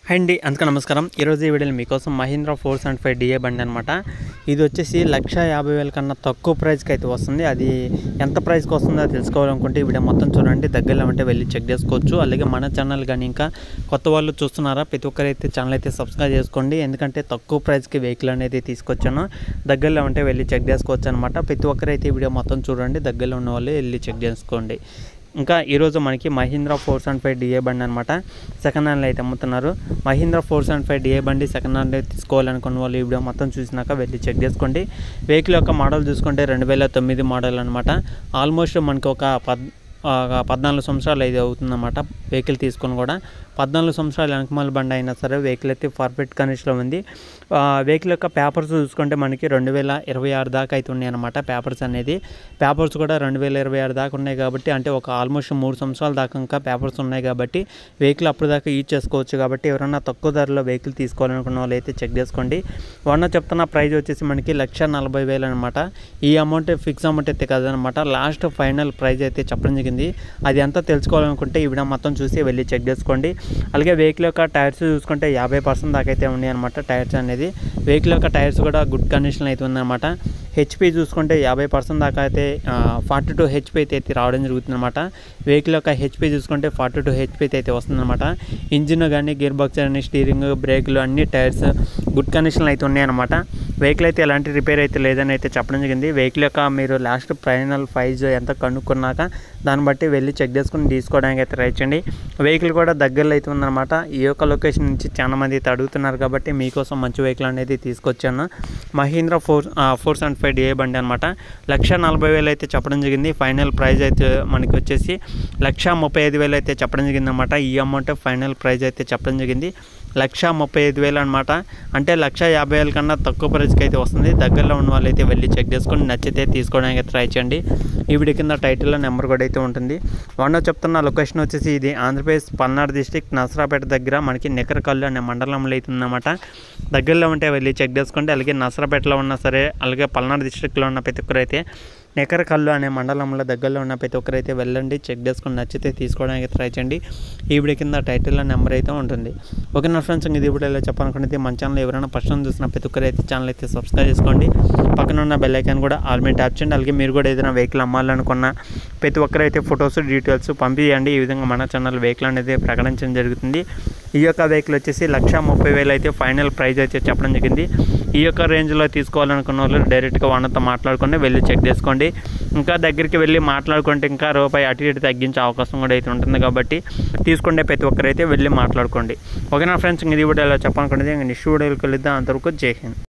hi అండి అందుకే నమస్కారం ఈరోజు ఈ వీడియోలో మీకోసం Mahindra four seventy five D A బండి అనమాట ఇది వచ్చేసి లక్ష యాభై వేల కన్నా తక్కువ ప్రైస్కి అయితే వస్తుంది అది ఎంత ప్రైస్కి వస్తుందో తెలుసుకోవాలనుకుంటే ఈ వీడియో మొత్తం చూడండి దగ్గరలో ఉంటే వెళ్ళి చెక్ చేసుకోవచ్చు అలాగే మన ఛానల్ కానీ ఇంకా కొత్త వాళ్ళు చూస్తున్నారా ప్రతి ఒక్కరైతే ఛానల్ అయితే సబ్స్క్రైబ్ చేసుకోండి ఎందుకంటే తక్కువ ప్రైస్కి వెహికల్ అనేది తీసుకొచ్చాను దగ్గరలో ఉంటే వెళ్ళి చెక్ చేసుకోవచ్చు అనమాట ప్రతి ఒక్కరైతే ఈ వీడియో మొత్తం చూడండి దగ్గరలో ఉన్న వాళ్ళు వెళ్ళి చెక్ చేసుకోండి ఇంకా ఈరోజు మనకి Mahindra four seventy five D A బండి అనమాట సెకండ్ హ్యాండ్లో అయితే అమ్ముతున్నారు Mahindra four seventy five D A బండి సెకండ్ హ్యాండ్ తీసుకోవాలనుకున్న వాళ్ళు ఈ వీడియో మొత్తం చూసినాక వెళ్ళి చెక్ చేసుకోండి వెహికల్ యొక్క మోడల్ చూసుకుంటే రెండు వేల తొమ్మిది మోడల్ అనమాట ఆల్మోస్ట్ మనకి ఒక పద్ ఒక పద్నాలుగు సంవత్సరాలు అయితే అవుతుందన్నమాట వెహికల్ తీసుకొని కూడా పద్నాలుగు సంవత్సరాలు వెనకమాల బండి అయినా సరే వెహికల్ అయితే పర్ఫెక్ట్ కండిషన్లో ఉంది ఆ, వెహికల్ యొక్క పేపర్స్ చూసుకుంటే మనకి రెండు వేల ఇరవై ఆరు దాకా అయితే ఉన్నాయి అనమాట పేపర్స్ అనేది పేపర్స్ కూడా రెండు వేల ఇరవై ఆరు దాకా ఉన్నాయి కాబట్టి అంటే ఒక ఆల్మోస్ట్ మూడు సంవత్సరాల దాకా ఇంకా పేపర్స్ ఉన్నాయి కాబట్టి వెహికల్ అప్పుడు దాకా యూజ్ చేసుకోవచ్చు కాబట్టి ఎవరైనా తక్కువ ధరలో వెహికల్ తీసుకోవాలనుకున్న వాళ్ళు అయితే చెక్ చేసుకోండి వన్న చెప్తున్న ప్రైస్ వచ్చేసి మనకి లక్ష నలభై వేలు అనమాట ఈ అమౌంట్ ఫిక్స్ అమౌంట్ అయితే కదనమాట లాస్ట్ ఫైనల్ ప్రైస్ అయితే చెప్పడం జరిగింది అది ఎంత తెలుసుకోవాలనుకుంటే ఈ వీడియో మొత్తం చూసి వెళ్ళి చెక్ చేసుకోండి అలాగే వెహికల్ యొక్క టైర్స్ చూసుకుంటే యాభై పర్సెంట్ దాకా అయితే ఉన్నాయి అనమాట టైర్స్ అనేది వెహికల్ యొక్క టైర్స్ కూడా గుడ్ కండిషన్ అయితే ఉందన్నమాట హెచ్పి చూసుకుంటే యాభై పర్సెంట్ దాకా అయితే ఫార్టీ టూ హెచ్పి అయితే అయితే రావడం జరుగుతుందన్నమాట వెహికల్ యొక్క హెచ్పి చూసుకుంటే ఫార్టీ టూ హెచ్పి అయితే వస్తుందన్నమాట ఇంజిన్ కానీ గేర్ బాక్స్ కానీ స్టీరింగ్ బ్రేకులు అన్ని టైర్స్ గుడ్ కండిషన్లో అయితే ఉన్నాయన్నమాట వెహికల్ అయితే ఎలాంటి రిపేర్ అయితే లేదని అయితే చెప్పడం జరిగింది వెహికల్ యొక్క మీరు లాస్ట్ ఫైనల్ ప్రైజ్ ఎంత కనుక్కున్నాక దాన్ని బట్టి వెళ్ళి చెక్ చేసుకుని తీసుకోవడానికి అయితే ట్రై చేయండి వెహికల్ కూడా దగ్గరలో అయితే ఉందన్నమాట ఈ యొక్క లొకేషన్ నుంచి చాలా మంది అయితే అడుగుతున్నారు కాబట్టి మీకోసం మంచి వెహికల్ అనేది తీసుకొచ్చాను Mahindra four four seventy five D A బండి అనమాట లక్ష నలభై వేలు అయితే చెప్పడం జరిగింది ఫైనల్ ప్రైజ్ అయితే మనకి వచ్చేసి లక్ష ముప్పై ఐదు వేలు అయితే చెప్పడం జరిగింది అనమాట ఈ అమౌంట్ ఫైనల్ ప్రైజ్ అయితే చెప్పడం జరిగింది లక్ష ముప్పై ఐదు వేలు అనమాట అంటే లక్ష యాభై వేల కన్నా తక్కువ ప్రైస్కి అయితే వస్తుంది దగ్గరలో ఉన్న వాళ్ళు అయితే వెళ్ళి చెక్ చేసుకొని నచ్చితే తీసుకోవడానికి ట్రై చేయండి ఈ వీడియో కింద టైటిల్లో నెంబర్ కూడా అయితే ఉంటుంది వన్ చెప్తున్న లొకేషన్ వచ్చేసి ఇది ఆంధ్రప్రదేశ్ పల్నాడు డిస్టిక్ నసరాపేట దగ్గర మనకి నెకరకల్లు అనే మండలంలో అయితే ఉందన్నమాట దగ్గరలో ఉంటే వెళ్ళి చెక్ చేసుకోండి అలాగే నసరాపేటలో ఉన్నా సరే అలాగే పల్నాడు డిస్టిక్లో ఉన్న ప్రతి ఒక్కరు అయితే నెకరకల్లు అనే మండలంలో దగ్గరలో ఉన్న ప్రతి ఒక్కరు అయితే వెళ్ళండి చెక్ చేసుకొని నచ్చితే తీసుకోవడానికి ట్రై చేయండి ఈ వీడియో కింద టైటిల్లో నెంబర్ అయితే ఉంటుంది ఓకే నా ఫ్రెండ్స్ ఇది వీడియోలో చెప్పాలనుకుంటే మన ఛానల్ ఎవరైనా ఫస్ట్ టైం చూసిన ప్రతి ఒక్కరు అయితే ఛానల్ అయితే సబ్స్క్రైబ్ చేసుకోండి పక్కన ఉన్న బెల్ ఐకాన్ కూడా ఆల్ మీద ట్యాప్ చేయండి అలాగే మీరు కూడా ఏదైనా వెహికల్ అమ్మాలనుకున్న ప్రతి ఒక్కరైతే ఫొటోస్ డీటెయిల్స్ పంపించండి ఈ విధంగా మన ఛానల్ వెహికల్ అనేది ప్రకటించడం జరుగుతుంది ఈ యొక్క వెహికల్ వచ్చేసి లక్ష ముప్పై వేలు అయితే ఫైనల్ ప్రైస్ అయితే చెప్పడం జరిగింది ఈ యొక్క రేంజ్లో తీసుకోవాలనుకున్న వాళ్ళు డైరెక్ట్గా వాళ్ళతో మాట్లాడుకొని వెళ్ళి చెక్ చేసుకోండి ఇంకా దగ్గరికి వెళ్ళి మాట్లాడుకుంటే ఇంకా రూపాయి అటు ఇటు తగ్గించే అవకాశం కూడా అయితే ఉంటుంది కాబట్టి తీసుకుంటే ప్రతి ఒక్కరైతే వెళ్ళి మాట్లాడుకోండి ఓకేనా ఫ్రెండ్స్ ఇది వీడియోలో చెప్పాలనుకుంటే నెక్స్ట్ వీడియోకి వెళ్దాం అంతవరకు జై హింద్